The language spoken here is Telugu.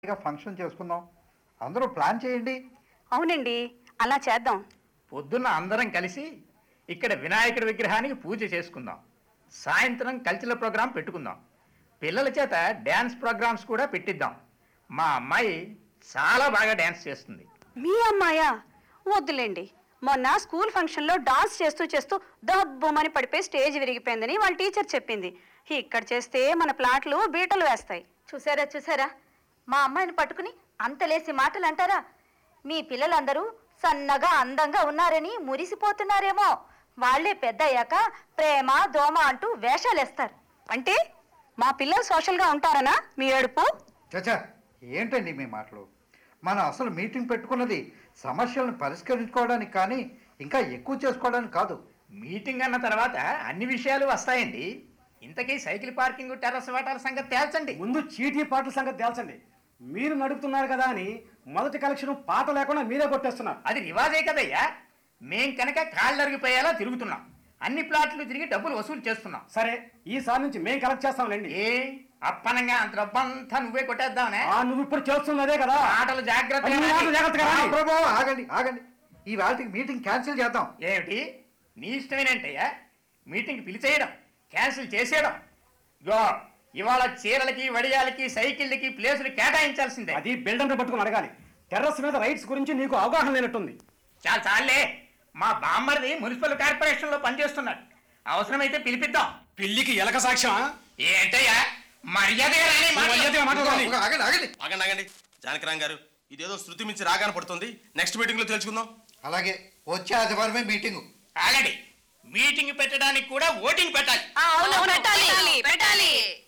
ఇక ఫంక్షన్ చేసుకుందాం అందరూ ప్లాన్ చేయండి అవునండి అలా చేద్దాం పొద్దున్న అందరం కలిసి ఇక్కడ వినాయకుడి విగ్రహానికి పూజ చేసుకుందాం సాయంత్రం కల్చరల్ ప్రోగ్రాం పెట్టుకుందాం పిల్లల చేత డ్యాన్స్ ప్రోగ్రామ్స్ కూడా పెట్టిద్దాం మా అమ్మాయి చాలా బాగా డ్యాన్స్ చేస్తుంది మీ అమ్మాయా వద్దులేండి మొన్న స్కూల్ ఫంక్షన్లో డాన్స్ చేస్తూ చేస్తూ దబ్బుమని పడిపోయి స్టేజ్ విరిగిపోయిందని వాళ్ళ టీచర్ చెప్పింది ఇక్కడ చేస్తే మన ప్లాట్లు బీటలు వేస్తాయి చూసారా చూసారా మా అమ్మాయిని పట్టుకుని అంతలేసి మాటలు అంటారా మీ పిల్లలందరూ సన్నగా అందంగా ఉన్నారని మురిసిపోతున్నారేమో వాళ్ళే పెద్ద అయ్యాక ప్రేమ దోమ అంటూ వేషాలేస్తారు అంటే మా పిల్లలు సోషల్గా ఉంటారనా మీ ఏడుపు చచ్చా ఏంటండి మీ మాటలు మనం అసలు మీటింగ్ పెట్టుకున్నది సమస్యలను పరిష్కరించుకోవడానికి కానీ ఇంకా ఎక్కువ చేసుకోవడానికి కాదు మీటింగ్ అన్న తర్వాత అన్ని విషయాలు వస్తాయండి ఇంతకీ సైకిల్ పార్కింగ్ టెర్రస్ వాటాల సంగతి తేల్చండి ముందు చీటీ పాటల సంగతి తేల్చండి మీరు నడుపుతున్నారు కదా అని మొదటి కలెక్షన్ పాట లేకుండా మీరే కొట్టేస్తున్నారు అది రివాజే కదయ్యా మేం కనుక కాళ్ళు అరిగిపోయేలా తిరుగుతున్నాం అన్ని ప్లాట్లు తిరిగి డబ్బులు వసూలు చేస్తున్నాం సరే ఈసారి నుంచి మేము కలెక్ట్ చేస్తాంలేండి ఏ అప్పనంగా అంత డబ్బంతా నువ్వే కొట్టేద్దామనే ఆ నువ్వు ఇప్పుడు చేస్తున్నదే కదా మాటలు జాగ్రత్తగా అన్ని మాటలు రాని. జాగ్రత్తగా ఆ, రాని. ప్రభు ఆగండి ఆగండి ఈ వాటికి మీటింగ్ క్యాన్సిల్ చేద్దాం ఏమిటి నీ ఇష్టమేనంటయ్యా మీటింగ్ పిలిచేయడం క్యాన్సిల్ చేసేయడం ఇగో ఇవాళ చీరలకి వడియాలకి సైకిళ్ళకి ప్లేసులు కేటాయించాల్సిందే అది బిల్డర్ని పట్టుకుని అడగాలి టెర్రస్ మీద రైట్స్ గురించి నీకు అవగాహన లేనట్టుంది చాలా చాలే మా బామ్మర్ది మున్సిపల్ కార్పొరేషన్ లో పనిచేస్తున్నాడు అవసరమైతే పిలిపిద్దాం పిల్లికి ఎలక సాక్ష్యమా ఏంటయ్యా మర్యాద మర్యాదగా మాట్లాడాలి. ఆగండి ఆగండి ఆగండి ఆగండి జానకిరామ్ గారు ఇదేదో శృతి మించి రాగానే పడుతుంది నెక్స్ట్ మీటింగ్ లో తెలుసుకుందాం అలాగే వచ్చే ఆదివారమే మీటింగు ఆగండి మీటింగ్ పెట్టడానికి కూడా ఓటింగ్ పెట్టాలి అవును పెట్టాలి పెట్టాలి